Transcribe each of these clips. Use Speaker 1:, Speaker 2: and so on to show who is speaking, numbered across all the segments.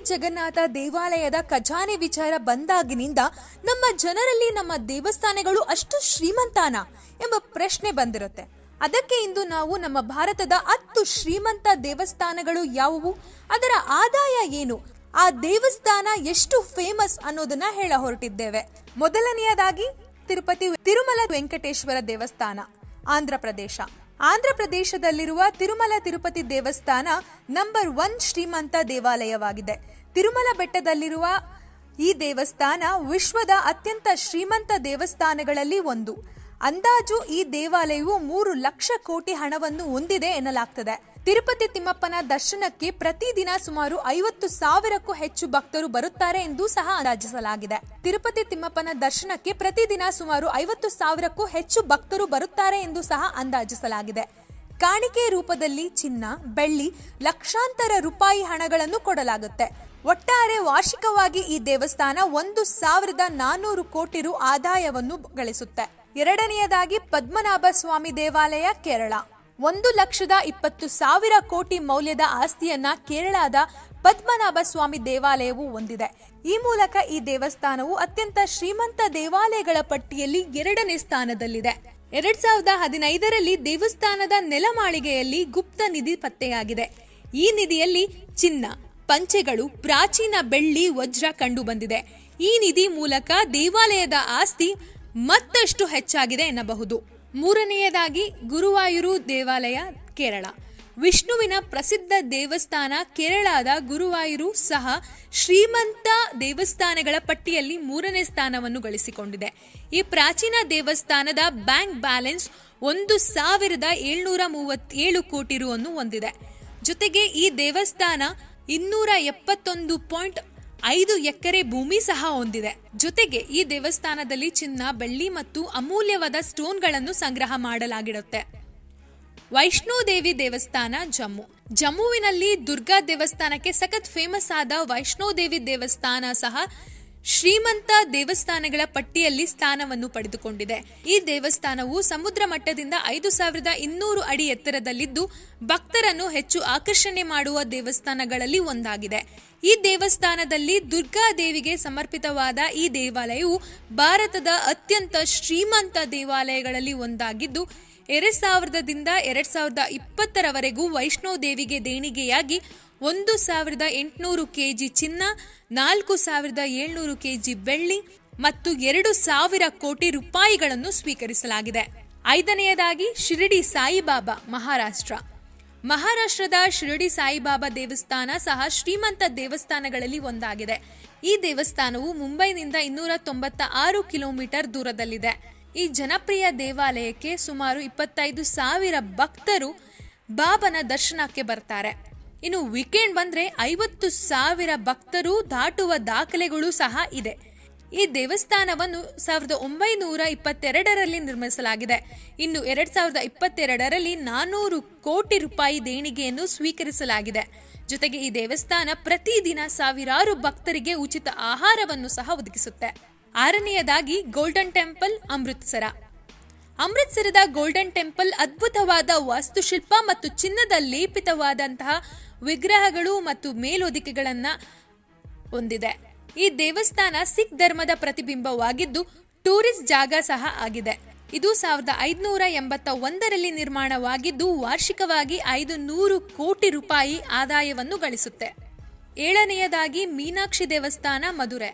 Speaker 1: ಜಗನ್ನಾಥ ದೇವಾಲಯದ ಖಜಾನೆ ವಿಚಾರ ಬಂದಾಗಿನಿಂದ ನಮ್ಮ ಜನರಲ್ಲಿ ನಮ್ಮ ದೇವಸ್ಥಾನಗಳು ಅಷ್ಟು ಶ್ರೀಮಂತಾನ ಎಂಬ ಪ್ರಶ್ನೆ ಬಂದಿರುತ್ತೆ ಅದಕ್ಕೆ ಇಂದು ನಾವು ನಮ್ಮ ಭಾರತದ ಹತ್ತು ಶ್ರೀಮಂತ ದೇವಸ್ಥಾನಗಳು ಯಾವುವು ಅದರ ಆದಾಯ ಏನು ಆ ದೇವಸ್ಥಾನ ಎಷ್ಟು ಫೇಮಸ್ ಅನ್ನೋದನ್ನ ಹೇಳ ಹೊರಟಿದ್ದೇವೆ ಮೊದಲನೆಯದಾಗಿ ತಿರುಪತಿ ತಿರುಮಲ ವೆಂಕಟೇಶ್ವರ ದೇವಸ್ಥಾನ ಆಂಧ್ರ ಪ್ರದೇಶ ಆಂಧ್ರ ಪ್ರದೇಶದಲ್ಲಿರುವ ತಿರುಮಲ ತಿರುಪತಿ ದೇವಸ್ಥಾನ ನಂಬರ್ ಒನ್ ಶ್ರೀಮಂತ ದೇವಾಲಯವಾಗಿದೆ ತಿರುಮಲ ಬೆಟ್ಟದಲ್ಲಿರುವ ಈ ದೇವಸ್ಥಾನ ವಿಶ್ವದ ಅತ್ಯಂತ ಶ್ರೀಮಂತ ದೇವಸ್ಥಾನಗಳಲ್ಲಿ ಒಂದು ಅಂದಾಜು ಈ ದೇವಾಲಯವು ಮೂರು ಲಕ್ಷ ಕೋಟಿ ಹಣವನ್ನು ಹೊಂದಿದೆ ಎನ್ನಲಾಗ್ತದೆ ತಿರುಪತಿ ತಿಮ್ಮಪ್ಪನ ದರ್ಶನಕ್ಕೆ ಪ್ರತಿದಿನ ಸುಮಾರು ಐವತ್ತು ಸಾವಿರಕ್ಕೂ ಹೆಚ್ಚು ಭಕ್ತರು ಬರುತ್ತಾರೆ ಎಂದು ಸಹ ಅಂದಾಜಿಸಲಾಗಿದೆ ತಿರುಪತಿ ತಿಮ್ಮಪ್ಪನ ದರ್ಶನಕ್ಕೆ ಪ್ರತಿದಿನ ಸುಮಾರು ಐವತ್ತು ಸಾವಿರಕ್ಕೂ ಹೆಚ್ಚು ಭಕ್ತರು ಬರುತ್ತಾರೆ ಎಂದು ಸಹ ಅಂದಾಜಿಸಲಾಗಿದೆ ಕಾಣಿಕೆ ರೂಪದಲ್ಲಿ ಚಿನ್ನ ಬೆಳ್ಳಿ ಲಕ್ಷಾಂತರ ರೂಪಾಯಿ ಹಣಗಳನ್ನು ಕೊಡಲಾಗುತ್ತೆ ಒಟ್ಟಾರೆ ವಾರ್ಷಿಕವಾಗಿ ಈ ದೇವಸ್ಥಾನ ಒಂದು ಸಾವಿರದ ನಾನ್ನೂರು ಕೋಟಿ ರು ಆದಾಯವನ್ನು ಗಳಿಸುತ್ತೆ ಎರಡನೆಯದಾಗಿ ಪದ್ಮನಾಭ ಸ್ವಾಮಿ ದೇವಾಲಯ ಕೇರಳ ಒಂದು ಲಕ್ಷದ ಇಪ್ಪತ್ತು ಸಾವಿರ ಕೋಟಿ ಮೌಲ್ಯದ ಆಸ್ತಿಯನ್ನ ಕೇರಳದ ಪದ್ಮನಾಭ ಸ್ವಾಮಿ ದೇವಾಲಯವು ಹೊಂದಿದೆ ಈ ಮೂಲಕ ಈ ದೇವಸ್ಥಾನವು ಅತ್ಯಂತ ಶ್ರೀಮಂತ ದೇವಾಲಯಗಳ ಪಟ್ಟಿಯಲ್ಲಿ ಎರಡನೇ ಸ್ಥಾನದಲ್ಲಿದೆ ಎರಡ್ ಸಾವಿರದ ಹದಿನೈದರಲ್ಲಿ ದೇವಸ್ಥಾನದ ನೆಲಮಾಳಿಗೆಯಲ್ಲಿ ಗುಪ್ತ ನಿಧಿ ಪತ್ತೆಯಾಗಿದೆ ಈ ನಿಧಿಯಲ್ಲಿ ಚಿನ್ನ ಪಂಚೆಗಳು ಪ್ರಾಚೀನ ಬೆಳ್ಳಿ ವಜ್ರ ಕಂಡು ಬಂದಿದೆ ಈ ನಿಧಿ ಮೂಲಕ ದೇವಾಲಯದ ಆಸ್ತಿ ಮತ್ತಷ್ಟು ಹೆಚ್ಚಾಗಿದೆ ಎನ್ನಬಹುದು ಮೂರನೆಯದಾಗಿ ಗುರುವಾಯೂರು ದೇವಾಲಯ ಕೇರಳ ವಿಷ್ಣುವಿನ ಪ್ರಸಿದ್ಧ ದೇವಸ್ಥಾನ ಕೇರಳದ ಗುರುವಾಯೂರು ಸಹ ಶ್ರೀಮಂತ ದೇವಸ್ಥಾನಗಳ ಪಟ್ಟಿಯಲ್ಲಿ ಮೂರನೇ ಸ್ಥಾನವನ್ನು ಗಳಿಸಿಕೊಂಡಿದೆ ಈ ಪ್ರಾಚೀನ ದೇವಸ್ಥಾನದ ಬ್ಯಾಂಕ್ ಬ್ಯಾಲೆನ್ಸ್ ಒಂದು ಸಾವಿರದ ಏಳ್ನೂರ ಮೂವತ್ತೇಳು ಕೋಟಿ ರು ಅನ್ನು ಹೊಂದಿದೆ ಜೊತೆಗೆ ಈ ದೇವಸ್ಥಾನ ಇನ್ನೂರ ಎಪ್ಪತ್ತೊಂದು ಪಾಯಿಂಟ್ ಐದು ಎಕರೆ ಭೂಮಿ ಸಹ ಹೊಂದಿದೆ ಜೊತೆಗೆ ಈ ದೇವಸ್ಥಾನದಲ್ಲಿ ಚಿನ್ನ ಬೆಳ್ಳಿ ಮತ್ತು ಅಮೂಲ್ಯವಾದ ಸ್ಟೋನ್ಗಳನ್ನು ಸಂಗ್ರಹ ಮಾಡಲಾಗಿರುತ್ತೆ ವೈಷ್ಣೋದೇವಿ ದೇವಸ್ಥಾನ ಜಮ್ಮು ಜಮ್ಮುವಿನಲ್ಲಿ ದುರ್ಗಾ ದೇವಸ್ಥಾನಕ್ಕೆ ಸಖತ್ ಫೇಮಸ್ ಆದ ವೈಷ್ಣೋದೇವಿ ದೇವಸ್ಥಾನ ಸಹ ಶ್ರೀಮಂತ ದೇವಸ್ಥಾನಗಳ ಪಟ್ಟಿಯಲ್ಲಿ ಸ್ಥಾನವನ್ನು ಪಡೆದುಕೊಂಡಿದೆ ಈ ದೇವಸ್ಥಾನವು ಸಮುದ್ರ ಮಟ್ಟದಿಂದ ಐದು ಸಾವಿರದ ಇನ್ನೂರು ಅಡಿ ಎತ್ತರದಲ್ಲಿದ್ದು ಭಕ್ತರನ್ನು ಹೆಚ್ಚು ಆಕರ್ಷಣೆ ಮಾಡುವ ದೇವಸ್ಥಾನಗಳಲ್ಲಿ ಒಂದಾಗಿದೆ ಈ ದೇವಸ್ಥಾನದಲ್ಲಿ ದುರ್ಗಾ ದೇವಿಗೆ ಸಮರ್ಪಿತವಾದ ಈ ದೇವಾಲಯವು ಭಾರತದ ಅತ್ಯಂತ ಶ್ರೀಮಂತ ದೇವಾಲಯಗಳಲ್ಲಿ ಒಂದಾಗಿದ್ದು ಎರಡ್ ಸಾವಿರದಿಂದ ಎರಡ್ ಸಾವಿರದ ಇಪ್ಪತ್ತರವರೆಗೂ ವೈಷ್ಣೋ ದೇವಿಗೆ ದೇಣಿಗೆಯಾಗಿ ಒಂದು ಸಾವಿರದ ಎಂಟುನೂರು ಕೆಜಿ ಚಿನ್ನ ನಾಲ್ಕು ಸಾವಿರದ ಏಳ್ನೂರು ಕೆಜಿ ಬೆಳ್ಳಿ ಮತ್ತು ಎರಡು ಸಾವಿರ ಕೋಟಿ ರೂಪಾಯಿಗಳನ್ನು ಸ್ವೀಕರಿಸಲಾಗಿದೆ ಐದನೆಯದಾಗಿ ಶಿರಡಿ ಸಾಯಿಬಾಬಾ ಮಹಾರಾಷ್ಟ್ರ ಮಹಾರಾಷ್ಟ್ರದ ಶಿರಡಿ ಸಾಯಿಬಾಬಾ ದೇವಸ್ಥಾನ ಸಹ ಶ್ರೀಮಂತ ದೇವಸ್ಥಾನಗಳಲ್ಲಿ ಒಂದಾಗಿದೆ ಈ ದೇವಸ್ಥಾನವು ಮುಂಬೈನಿಂದ ಇನ್ನೂರ ತೊಂಬತ್ತ ಆರು ಕಿಲೋಮೀಟರ್ ದೂರದಲ್ಲಿದೆ ಈ ಜನಪ್ರಿಯ ದೇವಾಲಯಕ್ಕೆ ಸುಮಾರು ಇಪ್ಪತ್ತೈದು ಸಾವಿರ ಭಕ್ತರು ಬಾಬನ ದರ್ಶನಕ್ಕೆ ಬರ್ತಾರೆ ಇನ್ನು ವೀಕೆಂಡ್ ಬಂದ್ರೆ ಐವತ್ತು ಸಾವಿರ ಭಕ್ತರು ದಾಟುವ ದಾಖಲೆಗಳು ಸಹ ಇದೆ ಈ ದೇವಸ್ಥಾನವನ್ನು ಸಾವಿರದ ಒಂಬೈನೂರ ಇಪ್ಪತ್ತೆರಡರಲ್ಲಿ ನಿರ್ಮಿಸಲಾಗಿದೆ ಇನ್ನು ಎರಡ್ ಸಾವಿರದ ಇಪ್ಪತ್ತೆರಡರಲ್ಲಿ ನಾನೂರು ಕೋಟಿ ರೂಪಾಯಿ ದೇಣಿಗೆಯನ್ನು ಸ್ವೀಕರಿಸಲಾಗಿದೆ ಜೊತೆಗೆ ಈ ದೇವಸ್ಥಾನ ಪ್ರತಿದಿನ ಸಾವಿರಾರು ಭಕ್ತರಿಗೆ ಉಚಿತ ಆಹಾರವನ್ನು ಸಹ ಒದಗಿಸುತ್ತೆ ಆರನೆಯದಾಗಿ ಗೋಲ್ಡನ್ ಟೆಂಪಲ್ ಅಮೃತ್ಸರ ಅಮೃತ್ಸರದ ಗೋಲ್ಡನ್ ಟೆಂಪಲ್ ಅದ್ಭುತವಾದ ವಾಸ್ತುಶಿಲ್ಪ ಮತ್ತು ಚಿನ್ನದ ಲೇಪಿತವಾದಂತಹ ವಿಗ್ರಹಗಳು ಮತ್ತು ಮೇಲೊದಿಕೆಗಳನ್ನ ಹೊಂದಿದೆ ಈ ದೇವಸ್ಥಾನ ಸಿಖ್ ಧರ್ಮದ ಪ್ರತಿಬಿಂಬವಾಗಿದ್ದು ಟೂರಿಸ್ಟ್ ಜಾಗ ಸಹ ಆಗಿದೆ ಇದು ಸಾವಿರದ ಐದುನೂರ ಎಂಬತ್ತ ಒಂದರಲ್ಲಿ ನಿರ್ಮಾಣವಾಗಿದ್ದು ವಾರ್ಷಿಕವಾಗಿ ಐದು ನೂರು ಕೋಟಿ ರೂಪಾಯಿ ಆದಾಯವನ್ನು ಗಳಿಸುತ್ತೆ ಏಳನೆಯದಾಗಿ ಮೀನಾಕ್ಷಿ ದೇವಸ್ಥಾನ ಮಧುರೆ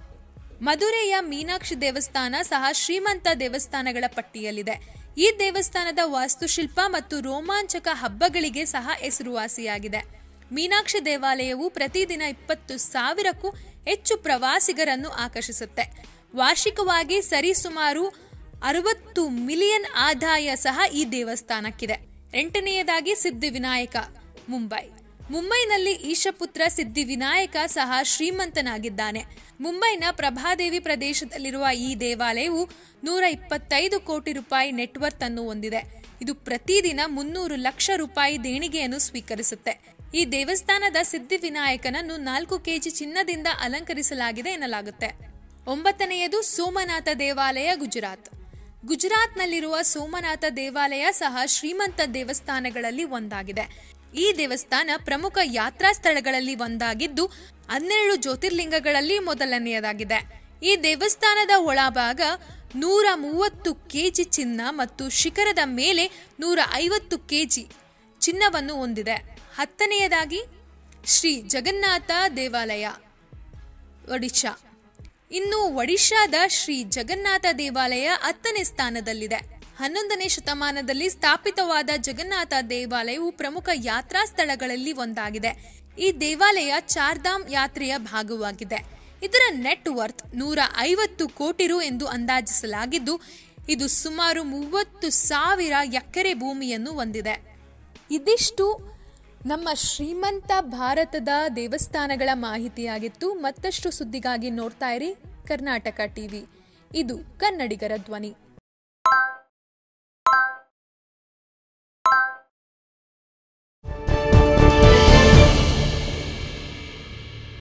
Speaker 1: ಮಧುರೆಯ ಮೀನಾಕ್ಷಿ ದೇವಸ್ಥಾನ ಸಹ ಶ್ರೀಮಂತ ದೇವಸ್ಥಾನಗಳ ಪಟ್ಟಿಯಲ್ಲಿದೆ ಈ ದೇವಸ್ಥಾನದ ವಾಸ್ತುಶಿಲ್ಪ ಮತ್ತು ರೋಮಾಂಚಕ ಹಬ್ಬಗಳಿಗೆ ಸಹ ಹೆಸರುವಾಸಿಯಾಗಿದೆ ಮೀನಾಕ್ಷಿ ದೇವಾಲಯವು ಪ್ರತಿದಿನ ಇಪ್ಪತ್ತು ಸಾವಿರಕ್ಕೂ ಹೆಚ್ಚು ಪ್ರವಾಸಿಗರನ್ನು ಆಕರ್ಷಿಸುತ್ತೆ ವಾರ್ಷಿಕವಾಗಿ ಸರಿಸುಮಾರು ಅರವತ್ತು ಮಿಲಿಯನ್ ಆದಾಯ ಸಹ ಈ ದೇವಸ್ಥಾನಕ್ಕಿದೆ ಎಂಟನೆಯದಾಗಿ ಸಿದ್ಧಿವಿನಾಯಕ ಮುಂಬೈ ಮುಂಬೈನಲ್ಲಿ ಈಶಪುತ್ರ ಸಿದ್ಧಿವಿನಾಯಕ ಸಹ ಶ್ರೀಮಂತನಾಗಿದ್ದಾನೆ ಮುಂಬೈನ ಪ್ರಭಾದೇವಿ ಪ್ರದೇಶದಲ್ಲಿರುವ ಈ ದೇವಾಲಯವು ನೂರ ಇಪ್ಪತ್ತೈದು ಕೋಟಿ ರೂಪಾಯಿ ನೆಟ್ವರ್ತ್ ಅನ್ನು ಹೊಂದಿದೆ ಇದು ಪ್ರತಿದಿನ ಮುನ್ನೂರು ಲಕ್ಷ ರೂಪಾಯಿ ದೇಣಿಗೆಯನ್ನು ಸ್ವೀಕರಿಸುತ್ತೆ ಈ ದೇವಸ್ಥಾನದ ಸಿದ್ಧಿವಿನಾಯಕನನ್ನು ನಾಲ್ಕು ಕೆಜಿ ಚಿನ್ನದಿಂದ ಅಲಂಕರಿಸಲಾಗಿದೆ ಎನ್ನಲಾಗುತ್ತೆ ಒಂಬತ್ತನೆಯದು ಸೋಮನಾಥ ದೇವಾಲಯ ಗುಜರಾತ್ ಗುಜರಾತ್ನಲ್ಲಿರುವ ಸೋಮನಾಥ ದೇವಾಲಯ ಸಹ ಶ್ರೀಮಂತ ದೇವಸ್ಥಾನಗಳಲ್ಲಿ ಒಂದಾಗಿದೆ ಈ ದೇವಸ್ಥಾನ ಪ್ರಮುಖ ಯಾತ್ರಾ ಸ್ಥಳಗಳಲ್ಲಿ ಒಂದಾಗಿದ್ದು ಹನ್ನೆರಡು ಜ್ಯೋತಿರ್ಲಿಂಗಗಳಲ್ಲಿ ಮೊದಲನೆಯದಾಗಿದೆ ಈ ದೇವಸ್ಥಾನದ ಒಳಭಾಗ ನೂರ ಮೂವತ್ತು ಕೆಜಿ ಚಿನ್ನ ಮತ್ತು ಶಿಖರದ ಮೇಲೆ ನೂರ ಐವತ್ತು ಕೆಜಿ ಚಿನ್ನವನ್ನು ಹೊಂದಿದೆ ಹತ್ತನೆಯದಾಗಿ ಶ್ರೀ ಜಗನ್ನಾಥ ದೇವಾಲಯ ಒಡಿಶಾ ಇನ್ನು ಒಡಿಶಾದ ಶ್ರೀ ಜಗನ್ನಾಥ ದೇವಾಲಯ ಹತ್ತನೇ ಸ್ಥಾನದಲ್ಲಿದೆ ಹನ್ನೊಂದನೇ ಶತಮಾನದಲ್ಲಿ ಸ್ಥಾಪಿತವಾದ ಜಗನ್ನಾಥ ದೇವಾಲಯವು ಪ್ರಮುಖ ಯಾತ್ರಾ ಸ್ಥಳಗಳಲ್ಲಿ ಒಂದಾಗಿದೆ ಈ ದೇವಾಲಯ ಚಾರ್ಧಾಮ್ ಯಾತ್ರೆಯ ಭಾಗವಾಗಿದೆ ಇದರ ನೆಟ್ ವರ್ತ್ ನೂರ ಐವತ್ತು ಕೋಟಿ ರು ಎಂದು ಅಂದಾಜಿಸಲಾಗಿದ್ದು ಇದು ಸುಮಾರು ಮೂವತ್ತು ಸಾವಿರ ಎಕರೆ ಭೂಮಿಯನ್ನು ಹೊಂದಿದೆ ಇದಿಷ್ಟು ನಮ್ಮ ಶ್ರೀಮಂತ ಭಾರತದ ದೇವಸ್ಥಾನಗಳ ಮಾಹಿತಿಯಾಗಿತ್ತು ಮತ್ತಷ್ಟು ಸುದ್ದಿಗಾಗಿ ನೋಡ್ತಾ ಇರಿ ಕರ್ನಾಟಕ ಟಿವಿ ಇದು ಕನ್ನಡಿಗರ ಧ್ವನಿ